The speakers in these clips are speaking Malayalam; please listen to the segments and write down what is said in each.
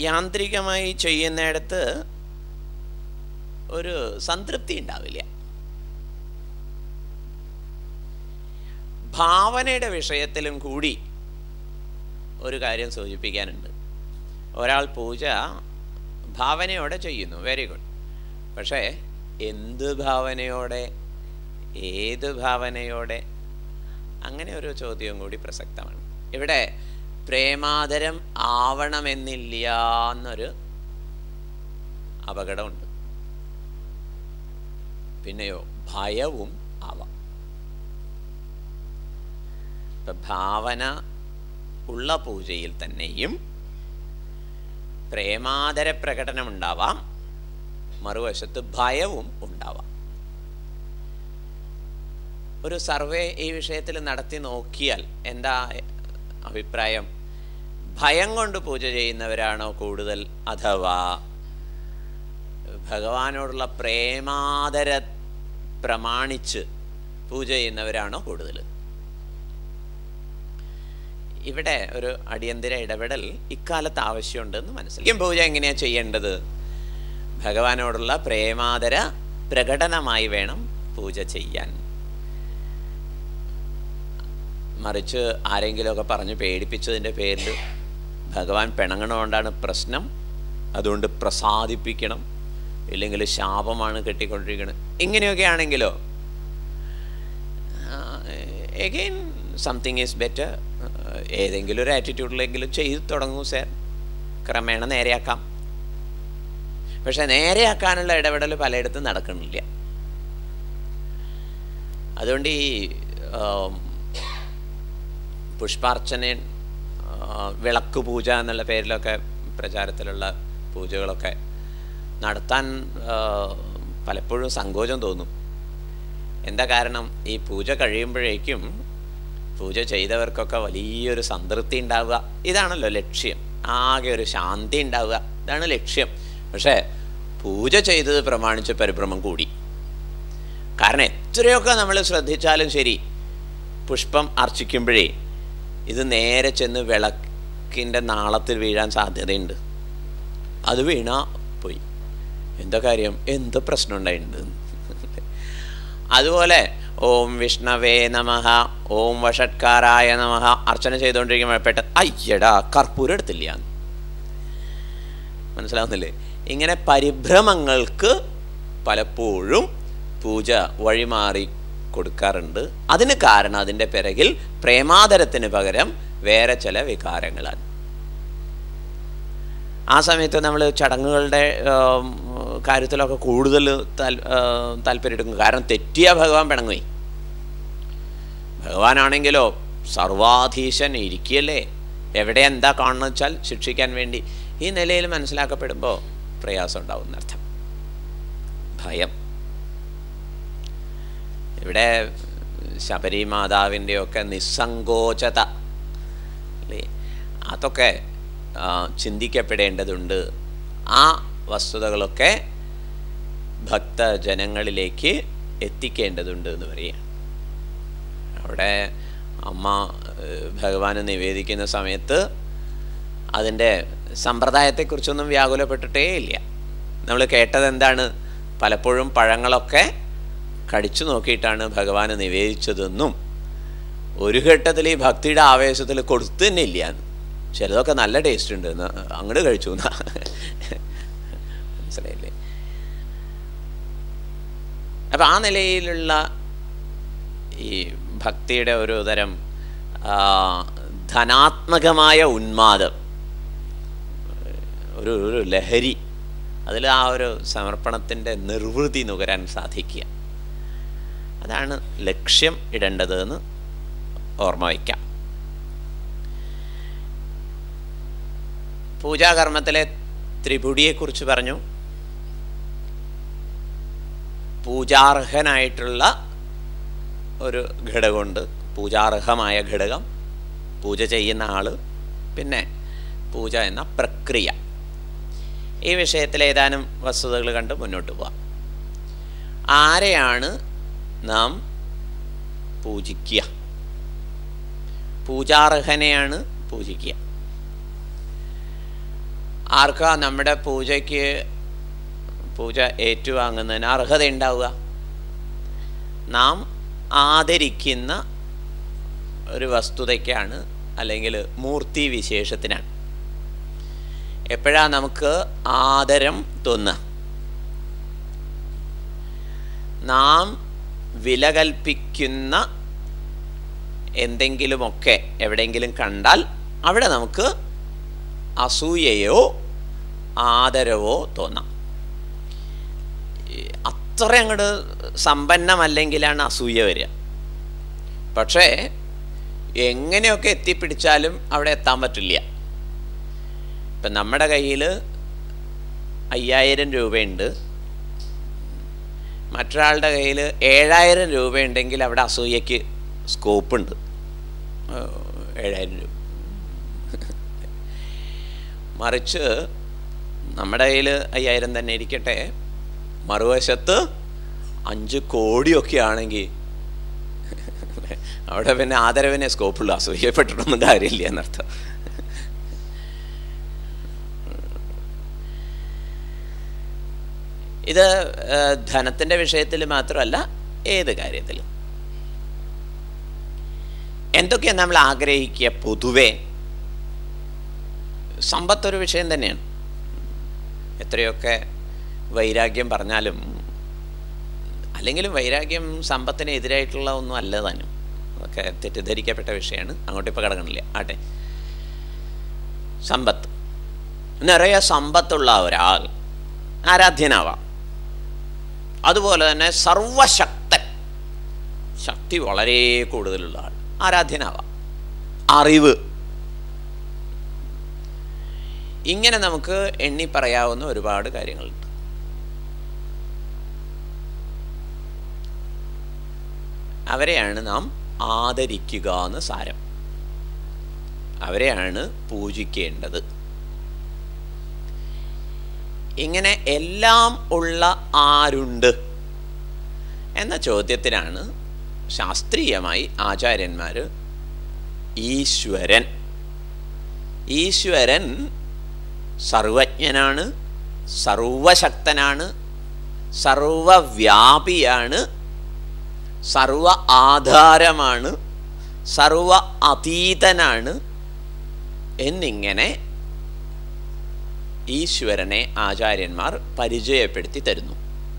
യാന്ത്രികമായി ചെയ്യുന്നിടത്ത് ഒരു സംതൃപ്തി ഉണ്ടാവില്ല ഭാവനയുടെ വിഷയത്തിലും കൂടി ഒരു കാര്യം സൂചിപ്പിക്കാനുണ്ട് ഒരാൾ പൂജ ഭാവനയോടെ ചെയ്യുന്നു വെരി ഗുഡ് പക്ഷേ എന്ത് ഭാവനയോടെ ഏത് ഭാവനയോടെ അങ്ങനെ ഒരു ചോദ്യവും കൂടി പ്രസക്തമാണ് ഇവിടെ പ്രേമാദരം ആവണമെന്നില്ല എന്നൊരു അപകടമുണ്ട് പിന്നെയോ ഭയവും ആവാം ഇപ്പം ഭാവന ഉള്ള പൂജയിൽ തന്നെയും പ്രേമാദര പ്രകടനം ഉണ്ടാവാം മറുവശത്ത് ഭയവും ഉണ്ടാവാം ഒരു സർവേ ഈ വിഷയത്തിൽ നടത്തി നോക്കിയാൽ എന്താ അഭിപ്രായം ഭയം കൊണ്ട് പൂജ ചെയ്യുന്നവരാണോ കൂടുതൽ അഥവാ ഭഗവാനോടുള്ള പ്രേമാദര പ്രമാണിച്ച് പൂജ ചെയ്യുന്നവരാണോ കൂടുതൽ ഇവിടെ ഒരു അടിയന്തര ഇടപെടൽ ഇക്കാലത്ത് ആവശ്യമുണ്ടെന്ന് മനസ്സിലാക്കും പൂജ എങ്ങനെയാ ചെയ്യേണ്ടത് ഭഗവാനോടുള്ള പ്രേമാദര പ്രകടനമായി വേണം പൂജ ചെയ്യാൻ മറിച്ച് ആരെങ്കിലുമൊക്കെ പറഞ്ഞ് പേടിപ്പിച്ചതിൻ്റെ പേരിൽ ഭഗവാൻ പിണങ്ങണമുകൊണ്ടാണ് പ്രശ്നം അതുകൊണ്ട് പ്രസാദിപ്പിക്കണം ഇല്ലെങ്കിൽ ശാപമാണ് കെട്ടിക്കൊണ്ടിരിക്കുന്നത് ഇങ്ങനെയൊക്കെ ആണെങ്കിലോ എഗെയിൻ സംതിങ് ഈസ് ബെറ്റർ ഏതെങ്കിലും ഒരു ആറ്റിറ്റ്യൂഡിലെങ്കിലും ചെയ്തു തുടങ്ങൂ സാർ ക്രമേണ നേരെയാക്കാം പക്ഷെ നേരെയാക്കാനുള്ള ഇടപെടൽ പലയിടത്തും നടക്കണില്ല അതുകൊണ്ട് ഈ പുഷ്പാർച്ചന വിളക്ക് പൂജ എന്നുള്ള പേരിലൊക്കെ പ്രചാരത്തിലുള്ള പൂജകളൊക്കെ നടത്താൻ പലപ്പോഴും സങ്കോചം തോന്നും എന്താ കാരണം ഈ പൂജ കഴിയുമ്പോഴേക്കും പൂജ ചെയ്തവർക്കൊക്കെ വലിയൊരു സംതൃപ്തി ഉണ്ടാവുക ഇതാണല്ലോ ലക്ഷ്യം ആകെ ഒരു ശാന്തി ഉണ്ടാവുക ഇതാണ് ലക്ഷ്യം പക്ഷേ പൂജ ചെയ്തത് പ്രമാണിച്ച് പരിഭ്രമം കൂടി കാരണം എത്രയൊക്കെ നമ്മൾ ശ്രദ്ധിച്ചാലും ശരി പുഷ്പം അർച്ചിക്കുമ്പോഴേ ഇത് നേരെ ചെന്ന് വിളക്കിൻ്റെ നാളത്തിൽ വീഴാൻ സാധ്യതയുണ്ട് അത് വീണാ പോയി എന്താ കാര്യം എന്ത് പ്രശ്നം ഉണ്ടായിട്ടുണ്ട് അതുപോലെ ഓം വിഷ്ണവേ നമഃ ഓം വഷട്കാരായ നമഃ അർച്ചന ചെയ്തുകൊണ്ടിരിക്കുമ്പോൾ പെട്ടെന്ന് അയ്യടാ കർപ്പൂരം എടുത്തില്ല മനസ്സിലാവുന്നില്ലേ ഇങ്ങനെ പരിഭ്രമങ്ങൾക്ക് പലപ്പോഴും പൂജ വഴിമാറി കൊടുക്കാറുണ്ട് അതിന് കാരണം അതിൻ്റെ പിറകിൽ പ്രേമാദരത്തിന് പകരം വേറെ ചില വികാരങ്ങളാണ് ആ സമയത്ത് നമ്മൾ ചടങ്ങുകളുടെ കാര്യത്തിലൊക്കെ കൂടുതൽ താല്പര്യം എടുക്കും കാരണം തെറ്റിയ ഭഗവാൻ പിണങ്ങുപോയി ഭഗവാനാണെങ്കിലോ സർവാധീശൻ ഇരിക്കുകയല്ലേ എവിടെ എന്താ കാണുന്ന വെച്ചാൽ ശിക്ഷിക്കാൻ വേണ്ടി ഈ നിലയിൽ മനസ്സിലാക്കപ്പെടുമ്പോൾ പ്രയാസം ഉണ്ടാവും എന്നർത്ഥം ഭയം ഇവിടെ ശബരി മാതാവിൻ്റെയൊക്കെ നിസ്സങ്കോചത അല്ലേ അതൊക്കെ ചിന്തിക്കപ്പെടേണ്ടതുണ്ട് ആ വസ്തുതകളൊക്കെ ഭക്തജനങ്ങളിലേക്ക് എത്തിക്കേണ്ടതുണ്ട് എന്ന് പറയുക അവിടെ അമ്മ ഭഗവാന് നിവേദിക്കുന്ന സമയത്ത് അതിൻ്റെ സമ്പ്രദായത്തെക്കുറിച്ചൊന്നും വ്യാകുലപ്പെട്ടിട്ടേ ഇല്ല നമ്മൾ കേട്ടത് എന്താണ് പലപ്പോഴും പഴങ്ങളൊക്കെ കടിച്ചു നോക്കിയിട്ടാണ് ഭഗവാന് നിവേദിച്ചതെന്നും ഒരു ഘട്ടത്തിൽ ഈ ഭക്തിയുടെ ആവേശത്തിൽ കൊടുത്തു തന്നെ ഇല്ല ചിലതൊക്കെ നല്ല ടേസ്റ്റ് ഉണ്ട് അങ്ങോട്ട് കഴിച്ചു എന്നാ മനസ്സിലായില്ലേ അപ്പം ആ നിലയിലുള്ള ഈ ഭക്തിയുടെ ഒരു തരം ധനാത്മകമായ ഉന്മാദം ഒരു ഒരു ലഹരി അതിൽ ആ ഒരു സമർപ്പണത്തിൻ്റെ നിർവൃതി നുകരാൻ സാധിക്കുക അതാണ് ലക്ഷ്യം ഇടേണ്ടത് എന്ന് ഓർമ്മ വയ്ക്കാം പൂജാകർമ്മത്തിലെ ത്രിപുടിയെക്കുറിച്ച് പറഞ്ഞു പൂജാർഹനായിട്ടുള്ള ഒരു ഘടകമുണ്ട് പൂജാർഹമായ ഘടകം പൂജ ചെയ്യുന്ന ആൾ പിന്നെ പൂജ എന്ന പ്രക്രിയ ഈ വിഷയത്തിൽ ഏതാനും വസ്തുതകൾ കണ്ട് മുന്നോട്ട് പോവാം ആരെയാണ് നാം പൂജിക്കുക പൂജാർഹനെയാണ് പൂജിക്കുക ആർക്കാ നമ്മുടെ പൂജയ്ക്ക് പൂജ ഏറ്റുവാങ്ങുന്നതിന് അർഹത ഉണ്ടാവുക നാം ആദരിക്കുന്ന ഒരു വസ്തുതയ്ക്കാണ് അല്ലെങ്കിൽ മൂർത്തി വിശേഷത്തിനാണ് എപ്പോഴാണ് നമുക്ക് ആദരം തോന്നുക നാം വില കൽപ്പിക്കുന്ന എന്തെങ്കിലുമൊക്കെ എവിടെയെങ്കിലും കണ്ടാൽ അവിടെ നമുക്ക് അസൂയയോ ആദരവോ തോന്നാം ഈ അത്ര അങ്ങോട്ട് സമ്പന്നമല്ലെങ്കിലാണ് അസൂയ വരിക പക്ഷേ എങ്ങനെയൊക്കെ എത്തിപ്പിടിച്ചാലും അവിടെ എത്താൻ പറ്റില്ല ഇപ്പം നമ്മുടെ കയ്യിൽ അയ്യായിരം രൂപയുണ്ട് മറ്റൊരാളുടെ കയ്യിൽ ഏഴായിരം രൂപയുണ്ടെങ്കിൽ അവിടെ അസൂയയ്ക്ക് സ്കോപ്പുണ്ട് ഏഴായിരം രൂപ മറിച്ച് നമ്മുടെ കയ്യിൽ അയ്യായിരം തന്നെ ഇരിക്കട്ടെ മറുവശത്ത് അഞ്ച് കോടിയൊക്കെ ആണെങ്കിൽ അവിടെ പിന്നെ ആദരവിനെ സ്കോപ്പുള്ളൂ അസൂയപ്പെട്ടിട്ടൊന്നും കാര്യമില്ല എന്നർത്ഥം ഇത് ധനത്തിൻ്റെ വിഷയത്തിൽ മാത്രമല്ല ഏത് കാര്യത്തിലും എന്തൊക്കെയാണ് നമ്മൾ ആഗ്രഹിക്കുക പൊതുവേ സമ്പത്തൊരു വിഷയം തന്നെയാണ് എത്രയൊക്കെ വൈരാഗ്യം പറഞ്ഞാലും അല്ലെങ്കിലും വൈരാഗ്യം സമ്പത്തിന് എതിരായിട്ടുള്ള ഒന്നും അല്ല താനും അതൊക്കെ തെറ്റിദ്ധരിക്കപ്പെട്ട വിഷയമാണ് അങ്ങോട്ട് ഇപ്പോൾ കിടക്കണില്ല ആട്ടെ സമ്പത്ത് നിറയെ സമ്പത്തുള്ള ഒരാൾ ആരാധ്യനാവാം അതുപോലെ തന്നെ സർവശക്തൻ ശക്തി വളരെ കൂടുതലുള്ള ആൾ ആരാധ്യനാവാം അറിവ് ഇങ്ങനെ നമുക്ക് എണ്ണി പറയാവുന്ന ഒരുപാട് കാര്യങ്ങളുണ്ട് അവരെയാണ് നാം ആദരിക്കുക എന്ന് സാരം അവരെയാണ് പൂജിക്കേണ്ടത് ഇങ്ങനെ എല്ലാം ഉള്ള ആരുണ്ട് എന്ന ചോദ്യത്തിനാണ് ശാസ്ത്രീയമായി ആചാര്യന്മാർ ഈശ്വരൻ ഈശ്വരൻ സർവജ്ഞനാണ് സർവശക്തനാണ് സർവവ്യാപിയാണ് സർവ ആധാരമാണ് സർവ അതീതനാണ് എന്നിങ്ങനെ ഈശ്വരനെ ആചാര്യന്മാർ പരിചയപ്പെടുത്തി തരുന്നു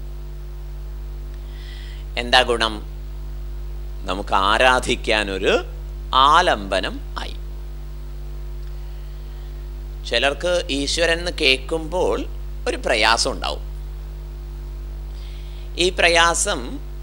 എന്താ ഗുണം നമുക്ക് ആരാധിക്കാനൊരു ആലംബനം ആയി ചിലർക്ക് ഈശ്വരൻ എന്ന് കേൾക്കുമ്പോൾ ഒരു പ്രയാസം ഉണ്ടാവും ഈ പ്രയാസം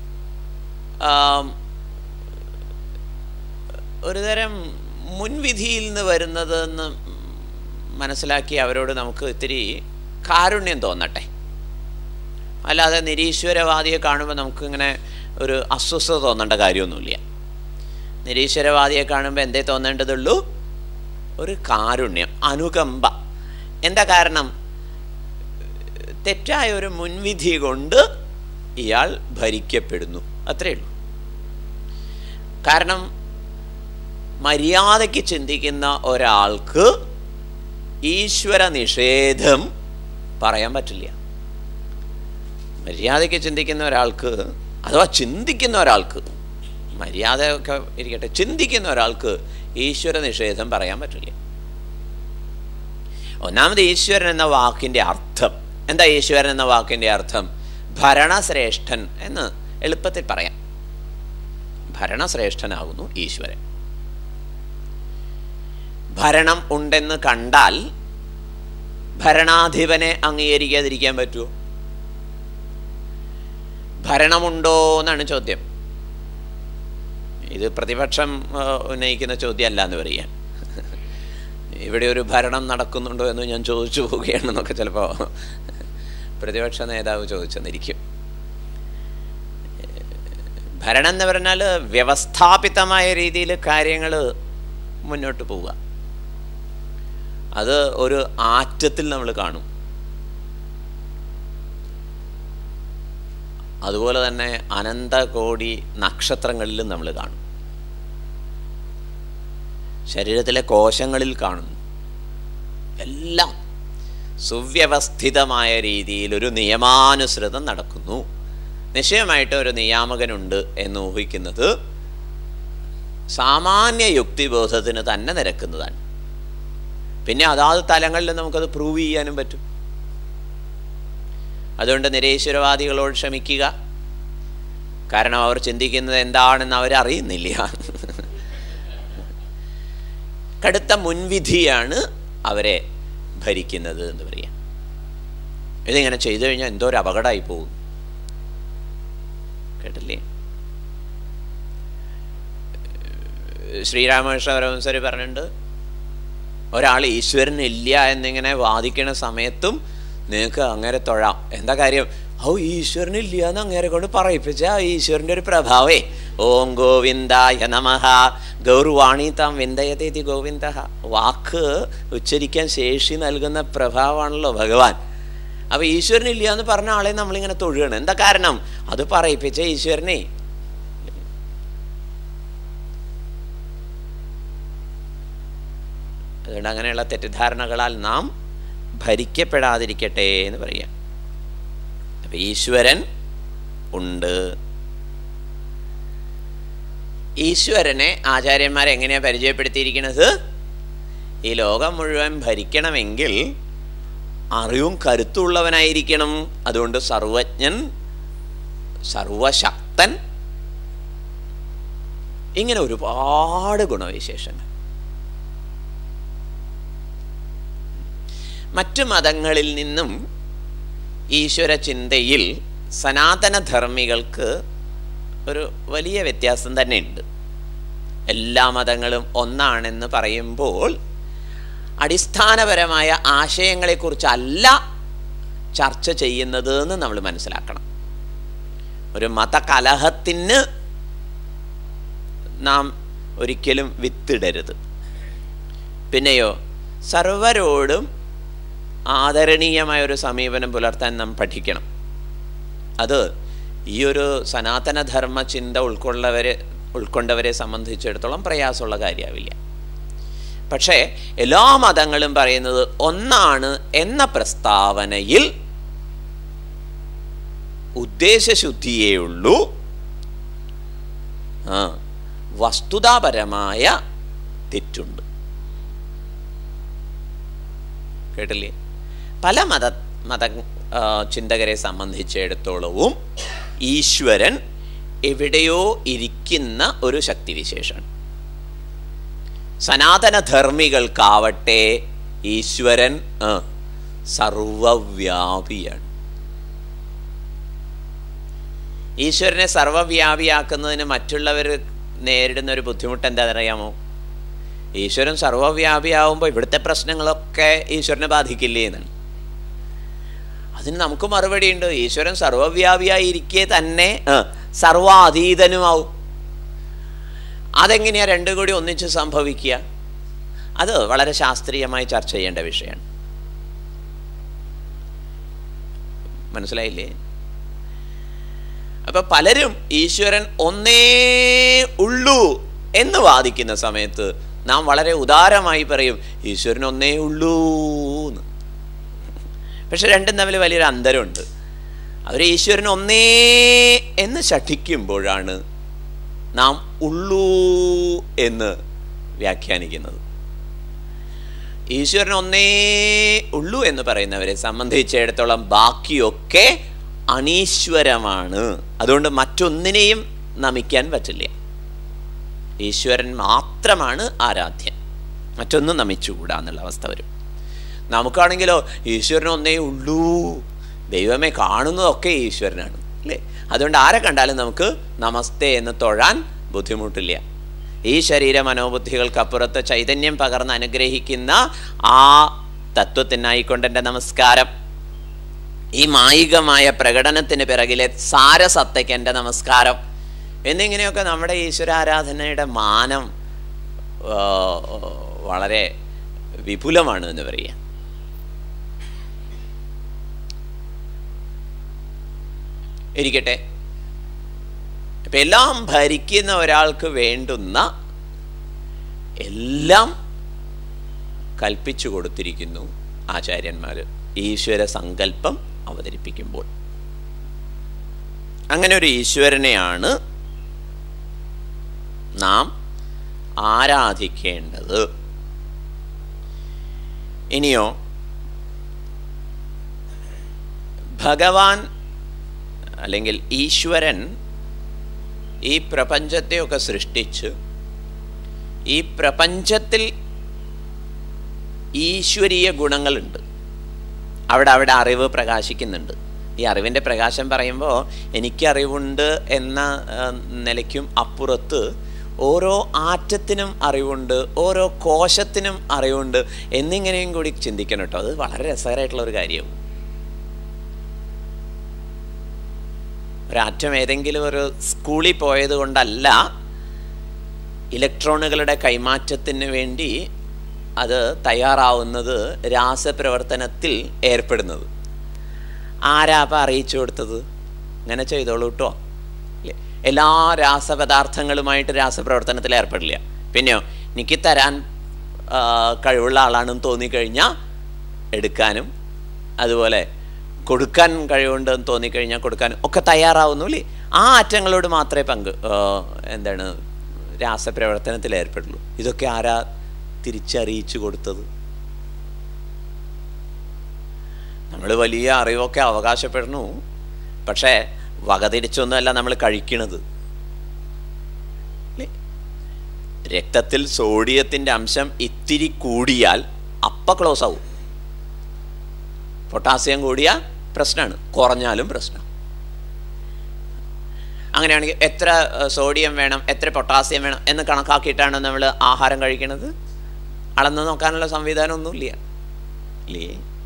ഒരുതരം മുൻവിധിയിൽ നിന്ന് വരുന്നത് എന്ന് മനസ്സിലാക്കി അവരോട് നമുക്ക് ഇത്തിരി കാരുണ്യം തോന്നട്ടെ അല്ലാതെ നിരീശ്വരവാദിയെ കാണുമ്പോൾ നമുക്കിങ്ങനെ ഒരു അസ്വസ്ഥത തോന്നേണ്ട കാര്യമൊന്നുമില്ല നിരീശ്വരവാദിയെ കാണുമ്പോൾ എന്തേ തോന്നേണ്ടതുള്ളൂ ഒരു കാരുണ്യം അനുകമ്പ എന്താ കാരണം തെറ്റായ ഒരു മുൻവിധി കൊണ്ട് ഇയാൾ ഭരിക്കപ്പെടുന്നു അത്രയേ ഉള്ളൂ കാരണം മര്യാദയ്ക്ക് ചിന്തിക്കുന്ന ഒരാൾക്ക് ഈശ്വര നിഷേധം പറയാൻ പറ്റില്ല മര്യാദയ്ക്ക് ചിന്തിക്കുന്ന ഒരാൾക്ക് അഥവാ ചിന്തിക്കുന്ന ഒരാൾക്ക് മര്യാദ ഒക്കെ ഇരിക്കട്ടെ ചിന്തിക്കുന്ന ഒരാൾക്ക് ഈശ്വര നിഷേധം പറയാൻ പറ്റില്ല ഒന്നാമത് ഈശ്വരൻ എന്ന വാക്കിൻ്റെ അർത്ഥം എന്താ ഈശ്വരൻ എന്ന വാക്കിൻ്റെ അർത്ഥം ഭരണശ്രേഷ്ഠൻ എന്ന് എളുപ്പത്തിൽ പറയാം ഭരണശ്രേഷ്ഠനാകുന്നു ഈശ്വരൻ ഭരണം ഉണ്ടെന്ന് കണ്ടാൽ ഭരണാധിപനെ അംഗീകരിക്കാതിരിക്കാൻ പറ്റുമോ ഭരണമുണ്ടോ എന്നാണ് ചോദ്യം ഇത് പ്രതിപക്ഷം ഉന്നയിക്കുന്ന ചോദ്യമല്ല എന്ന് പറയാൻ ഇവിടെ ഒരു ഭരണം നടക്കുന്നുണ്ടോ എന്ന് ഞാൻ ചോദിച്ചു പോവുകയാണെന്നൊക്കെ ചിലപ്പോൾ പ്രതിപക്ഷ നേതാവ് ചോദിച്ചെന്നിരിക്കും ഭരണം എന്ന് പറഞ്ഞാൽ വ്യവസ്ഥാപിതമായ രീതിയിൽ കാര്യങ്ങൾ മുന്നോട്ട് പോവുക അത് ഒരു ആറ്റത്തിൽ നമ്മൾ കാണും അതുപോലെ തന്നെ അനന്തകോടി നക്ഷത്രങ്ങളിലും നമ്മൾ കാണും ശരീരത്തിലെ കോശങ്ങളിൽ കാണുന്നു എല്ലാം സുവ്യവസ്ഥിതമായ രീതിയിൽ ഒരു നിയമാനുസൃതം നടക്കുന്നു നിശ്ചയമായിട്ട് ഒരു നിയാമകനുണ്ട് എന്ന് ഊഹിക്കുന്നത് സാമാന്യ യുക്തിബോധത്തിന് തന്നെ നിരക്കുന്നതാണ് പിന്നെ അതാത് തലങ്ങളിൽ നമുക്കത് പ്രൂവ് ചെയ്യാനും പറ്റും അതുകൊണ്ട് നിരീശ്വരവാദികളോട് ക്ഷമിക്കുക കാരണം അവർ ചിന്തിക്കുന്നത് എന്താണെന്ന് അവരറിയുന്നില്ല കടുത്ത മുൻവിധിയാണ് അവരെ ഭരിക്കുന്നത് എന്ന് പറയാം ഇതിങ്ങനെ ചെയ്തു കഴിഞ്ഞാൽ എന്തോ ഒരു അപകടമായി പോകും കേട്ടില്ലേ ശ്രീരാമകൃഷ്ണ പരമസർ പറഞ്ഞിട്ടുണ്ട് ഒരാൾ ഈശ്വരനില്ല എന്നിങ്ങനെ വാദിക്കണ സമയത്തും നിങ്ങൾക്ക് അങ്ങനെ തൊഴാം എന്താ കാര്യം ഓ ഈശ്വരനില്ല എന്ന് അങ്ങേരെ കൊണ്ട് പറയിപ്പിച്ച ആ ഈശ്വരൻ്റെ ഒരു പ്രഭാവേ ഓം ഗോവിന്ദായ നമഃ ഗൗർവാണി താം വിന്ദയതേതി ഗോവിന്ദ വാക്ക് ഉച്ചരിക്കാൻ ശേഷി നൽകുന്ന പ്രഭാവമാണല്ലോ ഭഗവാൻ അപ്പൊ ഈശ്വരനില്ല എന്ന് പറഞ്ഞ ആളെ നമ്മളിങ്ങനെ തൊഴുകയാണ് എന്താ കാരണം അത് പറയിപ്പിച്ച ഈശ്വരനെ അതുകൊണ്ട് അങ്ങനെയുള്ള തെറ്റിദ്ധാരണകളാൽ നാം ഭരിക്കപ്പെടാതിരിക്കട്ടെ എന്ന് പറയാം അപ്പൊ ഈശ്വരൻ ഉണ്ട് ഈശ്വരനെ ആചാര്യന്മാർ എങ്ങനെയാ പരിചയപ്പെടുത്തിയിരിക്കുന്നത് ഈ ലോകം മുഴുവൻ ഭരിക്കണമെങ്കിൽ അറിവും കരുത്തുള്ളവനായിരിക്കണം അതുകൊണ്ട് സർവജ്ഞൻ സർവശക്തൻ ഇങ്ങനെ ഒരുപാട് ഗുണവിശേഷങ്ങൾ മറ്റു മതങ്ങളിൽ നിന്നും ഈശ്വര ചിന്തയിൽ സനാതനധർമ്മികൾക്ക് ഒരു വലിയ വ്യത്യാസം തന്നെയുണ്ട് എല്ലാ മതങ്ങളും ഒന്നാണെന്ന് പറയുമ്പോൾ അടിസ്ഥാനപരമായ ആശയങ്ങളെക്കുറിച്ചല്ല ചർച്ച ചെയ്യുന്നത് എന്ന് നമ്മൾ മനസ്സിലാക്കണം ഒരു മതകലഹത്തിന് നാം ഒരിക്കലും വിത്തിടരുത് പിന്നെയോ സർവരോടും ആദരണീയമായ ഒരു സമീപനം പുലർത്താൻ നാം പഠിക്കണം അത് ഈ ഒരു സനാതനധർമ്മ ചിന്ത ഉൾക്കൊള്ളവരെ ഉൾക്കൊണ്ടവരെ സംബന്ധിച്ചിടത്തോളം പ്രയാസമുള്ള കാര്യമാവില്ല പക്ഷേ എല്ലാ മതങ്ങളും പറയുന്നത് ഒന്നാണ് എന്ന പ്രസ്താവനയിൽ ഉദ്ദേശശുദ്ധിയേ ഉള്ളൂ ആ വസ്തുതാപരമായ തെറ്റുണ്ട് കേട്ടില്ലേ പല മത മത ചിന്തകരെ സംബന്ധിച്ചിടത്തോളവും ഈശ്വരൻ എവിടെയോ ഇരിക്കുന്ന ഒരു ശക്തിവിശേഷമാണ് സനാതനധർമ്മികൾക്കാവട്ടെ ഈശ്വരൻ സർവവ്യാപിയാണ് ഈശ്വരനെ സർവവ്യാപിയാക്കുന്നതിന് മറ്റുള്ളവർ നേരിടുന്ന ഒരു ബുദ്ധിമുട്ട് എന്താണെന്നറിയാമോ ഈശ്വരൻ സർവവ്യാപിയാവുമ്പോൾ ഇവിടുത്തെ പ്രശ്നങ്ങളൊക്കെ ഈശ്വരനെ ബാധിക്കില്ലേ എന്നാണ് അതിന് നമുക്ക് മറുപടി ഉണ്ട് ഈശ്വരൻ സർവവ്യാപിയായിരിക്കെ തന്നെ സർവാതീതനുമാവും അതെങ്ങനെയാ രണ്ടും കൂടി ഒന്നിച്ച് സംഭവിക്കുക അത് വളരെ ശാസ്ത്രീയമായി ചർച്ച ചെയ്യേണ്ട വിഷയമാണ് മനസ്സിലായില്ലേ അപ്പൊ പലരും ഈശ്വരൻ ഒന്നേ ഉള്ളൂ എന്ന് വാദിക്കുന്ന സമയത്ത് നാം വളരെ ഉദാരമായി പറയും ഈശ്വരൻ ഒന്നേ ഉള്ളൂ എന്ന് പക്ഷെ രണ്ടും തമ്മിൽ വലിയൊരു അന്തരമുണ്ട് അവർ ഈശ്വരൻ ഒന്നേ എന്ന് ശഠിക്കുമ്പോഴാണ് നാം ഉള്ളൂ എന്ന് വ്യാഖ്യാനിക്കുന്നത് ഈശ്വരൻ ഒന്നേ ഉള്ളൂ എന്ന് പറയുന്നവരെ സംബന്ധിച്ചിടത്തോളം ബാക്കിയൊക്കെ അനീശ്വരമാണ് അതുകൊണ്ട് മറ്റൊന്നിനെയും നമിക്കാൻ പറ്റില്ല ഈശ്വരൻ മാത്രമാണ് ആരാധ്യൻ മറ്റൊന്നും നമിച്ചുകൂടാ എന്നുള്ള അവസ്ഥ വരും നമുക്കാണെങ്കിലോ ഈശ്വരൻ ഒന്നേ ഉള്ളൂ ദൈവമേ കാണുന്നതൊക്കെ ഈശ്വരനാണ് അല്ലേ അതുകൊണ്ട് ആരെ കണ്ടാലും നമുക്ക് നമസ്തേ എന്ന് തൊഴാൻ ബുദ്ധിമുട്ടില്ല ഈ ശരീര മനോബുദ്ധികൾക്കപ്പുറത്ത് ചൈതന്യം പകർന്ന് അനുഗ്രഹിക്കുന്ന ആ തത്വത്തിനായിക്കൊണ്ട് എൻ്റെ നമസ്കാരം ഈ മായികമായ പ്രകടനത്തിന് പിറകിലെ സാരസത്തയ്ക്ക് എൻ്റെ നമസ്കാരം എന്നിങ്ങനെയൊക്കെ നമ്മുടെ ഈശ്വരാരാധനയുടെ മാനം വളരെ വിപുലമാണ് എന്ന് പറയാം ഇരിക്കട്ടെ ഇപ്പം എല്ലാം ഭരിക്കുന്ന ഒരാൾക്ക് വേണ്ടുന്ന എല്ലാം കൽപ്പിച്ചു കൊടുത്തിരിക്കുന്നു ആചാര്യന്മാർ ഈശ്വര സങ്കല്പം അവതരിപ്പിക്കുമ്പോൾ അങ്ങനെ ഒരു ഈശ്വരനെയാണ് നാം ആരാധിക്കേണ്ടത് ഇനിയോ ഭഗവാൻ അല്ലെങ്കിൽ ഈശ്വരൻ ഈ പ്രപഞ്ചത്തെയൊക്കെ സൃഷ്ടിച്ച് ഈ പ്രപഞ്ചത്തിൽ ഈശ്വരീയ ഗുണങ്ങളുണ്ട് അവിടെ അവിടെ അറിവ് പ്രകാശിക്കുന്നുണ്ട് ഈ അറിവിൻ്റെ പ്രകാശം പറയുമ്പോൾ എനിക്ക് അറിവുണ്ട് എന്ന ആ, നിലയ്ക്കും അപ്പുറത്ത് ഓരോ ആറ്റത്തിനും അറിവുണ്ട് ഓരോ കോശത്തിനും അറിവുണ്ട് എന്നിങ്ങനെയും കൂടി ചിന്തിക്കണം കേട്ടോ അത് വളരെ രസകരമായിട്ടുള്ള ഒരു കാര്യവും ഒരാറ്റം ഏതെങ്കിലും ഒരു സ്കൂളിൽ പോയത് കൊണ്ടല്ല ഇലക്ട്രോണുകളുടെ കൈമാറ്റത്തിന് വേണ്ടി അത് തയ്യാറാവുന്നത് രാസപ്രവർത്തനത്തിൽ ഏർപ്പെടുന്നത് ആരാ അപ്പം അറിയിച്ചു കൊടുത്തത് ഇങ്ങനെ ചെയ്തോളൂ കേട്ടോ ഇല്ലേ? എല്ലാ രാസപദാർത്ഥങ്ങളുമായിട്ട് രാസപ്രവർത്തനത്തിൽ ഏർപ്പെടില്ല പിന്നെയോ എനിക്ക് തരാൻ ആ, കഴിവുള്ള ആളാണെന്ന് തോന്നിക്കഴിഞ്ഞാൽ എടുക്കാനും അതുപോലെ കൊടുക്കാൻ കഴിവുണ്ടെന്ന് തോന്നിക്കഴിഞ്ഞാൽ കൊടുക്കാനും ഒക്കെ തയ്യാറാവുന്നു അല്ലേ ആ ആറ്റങ്ങളോട് മാത്രമേ പങ്ക് ആ, എന്താണ് രാസപ്രവർത്തനത്തിൽ ഏർപ്പെടുള്ളൂ ഇതൊക്കെ ആരാ തിരിച്ചറിയിച്ചു കൊടുത്തത് നമ്മൾ വലിയ അറിവൊക്കെ അവകാശപ്പെടുന്നു പക്ഷേ വകതിരിച്ചൊന്നുമല്ല നമ്മൾ കഴിക്കണത് ഇല്ലേ? രക്തത്തിൽ സോഡിയത്തിൻ്റെ അംശം ഇത്തിരി കൂടിയാൽ അപ്പ ക്ലോസ് ആവും പൊട്ടാസ്യം കൂടിയാൽ പ്രശ്നമാണ് കുറഞ്ഞാലും പ്രശ്നം അങ്ങനെയാണെങ്കിൽ എത്ര ഏഹ്, സോഡിയം വേണം എത്ര പൊട്ടാസ്യം വേണം എന്ന് കണക്കാക്കിയിട്ടാണ് നമ്മൾ ആഹാരം കഴിക്കുന്നത് അളന്ന് നോക്കാനുള്ള സംവിധാനമൊന്നുമില്ല ഇല്ലേ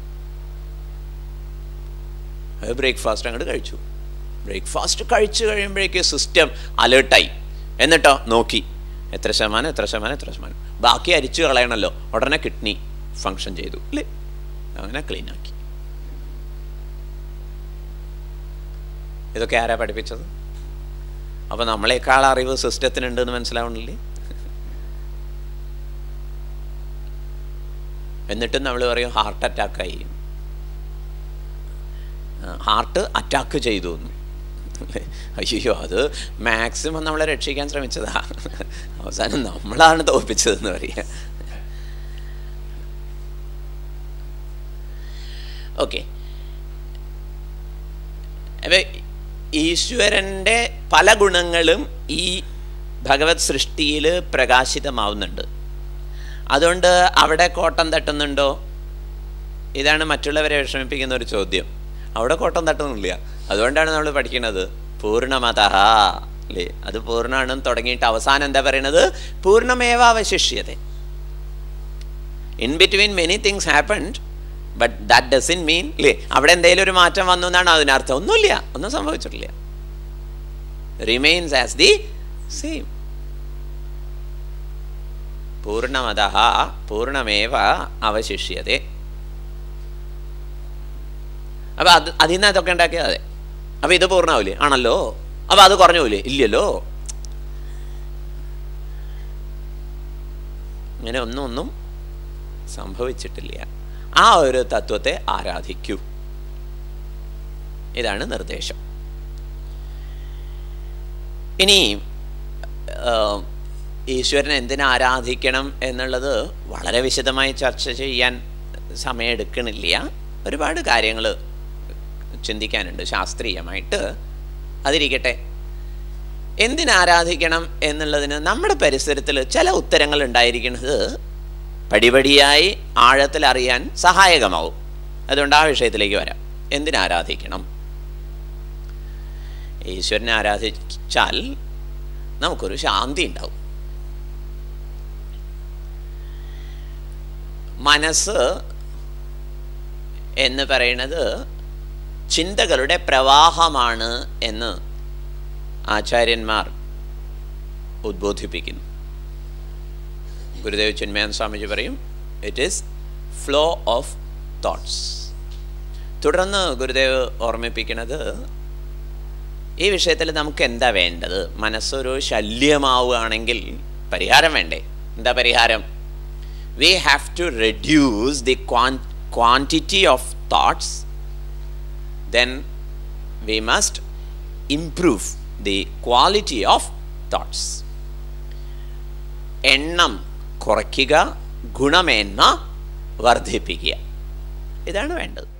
അത് ബ്രേക്ക്ഫാസ്റ്റ് അങ്ങോട്ട് കഴിച്ചു ബ്രേക്ക്ഫാസ്റ്റ് കഴിച്ചു കഴിയുമ്പോഴേക്ക് സിസ്റ്റം അലേർട്ടായി എന്നിട്ടോ നോക്കി എത്ര ശതമാനം എത്ര ശതമാനം എത്ര ശതമാനം ബാക്കി അരിച്ചു കളയണമല്ലോ ഉടനെ കിഡ്നി ഫങ്ഷൻ ചെയ്തു അല്ലേ അങ്ങനെ ക്ലീൻ ആക്കി ഇതൊക്കെ ആരാ പഠിപ്പിച്ചത് അപ്പോൾ നമ്മളെക്കാൾ അറിവ് സിസ്റ്റത്തിനുണ്ട് എന്ന് മനസ്സിലാവണില്ലേ എന്നിട്ടും നമ്മൾ പറയും ഹാർട്ട് അറ്റാക്കായി ഹാർട്ട് അറ്റാക്ക് ചെയ്തു എന്ന് അയ്യോ അത് മാക്സിമം നമ്മളെ രക്ഷിക്കാൻ ശ്രമിച്ചതാ അവസാനം നമ്മളാണ് തോൽപ്പിച്ചതെന്ന് പറയുക ഓക്കെ അപ്പൊ ഈശ്വരൻ്റെ പല ഗുണങ്ങളും ഈ ഭഗവത് സൃഷ്ടിയിൽ പ്രകാശിതമാവുന്നുണ്ട് അതുകൊണ്ട് അവിടെ കോട്ടം തട്ടുന്നുണ്ടോ ഇതാണ് മറ്റുള്ളവരെ വിഷമിപ്പിക്കുന്ന ഒരു ചോദ്യം അവിടെ കോട്ടം തട്ടുന്നില്ല അതുകൊണ്ടാണ് നമ്മൾ പഠിക്കുന്നത് പൂർണ്ണമത അല്ലേ അത് പൂർണ്ണമാണെന്ന് തുടങ്ങിയിട്ട് അവസാനം എന്താ പറയണത് പൂർണ്ണമേവ അവശിഷ്യത in between many things happened but that doesn't mean അല്ലേ അവിടെ എന്തെങ്കിലും ഒരു മാറ്റം വന്നു എന്നാണ് അതിനർത്ഥം ഒന്നുമില്ല ഒന്നും സംഭവിച്ചിട്ടില്ല റിമെയിൻസ് ആസ് ദി സെയിം പൂർണ്ണമത പൂർണ്ണമേവ അവശിഷ്യതേ അപ്പൊ അത് അതിൽ നിന്ന് അതൊക്കെ ഉണ്ടാക്കിയത് അതെ അപ്പൊ ഇത് പൂർണ്ണമാവില്ലേ ആണല്ലോ അപ്പൊ അത് കുറഞ്ഞു പോയില്ലേ ഇല്ലല്ലോ ഇങ്ങനെ ഒന്നും ഒന്നും സംഭവിച്ചിട്ടില്ല ആ ഒരു തത്വത്തെ ആരാധിക്കൂ ഇതാണ് നിർദ്ദേശം ഇനി ഈശ്വരനെ എന്തിനു ആരാധിക്കണം എന്നുള്ളത് വളരെ വിശദമായി ചർച്ച ചെയ്യാൻ സമയമെടുക്കണില്ല ഒരുപാട് കാര്യങ്ങൾ ചിന്തിക്കാനുണ്ട് ശാസ്ത്രീയമായിട്ട് അതിരിക്കട്ടെ എന്തിനാരാധിക്കണം എന്നുള്ളതിന് നമ്മുടെ പരിസരത്തിൽ ചില ഉത്തരങ്ങൾ ഉണ്ടായിരിക്കുന്നത് പടിപടിയായി ആഴത്തിൽ അറിയാൻ സഹായകമാവും അതുകൊണ്ട് ആ വിഷയത്തിലേക്ക് വരാം എന്തിനാരാധിക്കണം ഈശ്വരനെ ആരാധിച്ചാൽ നമുക്കൊരു ശാന്തി ഉണ്ടാവും മനസ്സ് എന്ന് പറയുന്നത് ചിന്തകളുടെ പ്രവാഹമാണ് എന്ന് ആചാര്യന്മാർ ഉദ്ബോധിപ്പിക്കുന്നു ഗുരുദേവ് ചിന്മയാൻ സ്വാമിജി പറയും it is flow of thoughts തുടർന്ന് ഗുരുദേവ് ഓർമ്മിപ്പിക്കുന്നത് ഈ വിഷയത്തിൽ നമുക്ക് എന്താ വേണ്ടത് മനസ്സൊരു ശല്യമാവുകയാണെങ്കിൽ പരിഹാരം വേണ്ടേ എന്താ പരിഹാരം we have to reduce the quan quantity of thoughts, then we must improve the quality of thoughts. എണ്ണം കുറയ്ക്കുക ഗുണമേന്മ വർദ്ധിപ്പിക്കുക ഇതാണ് വേണ്ടത്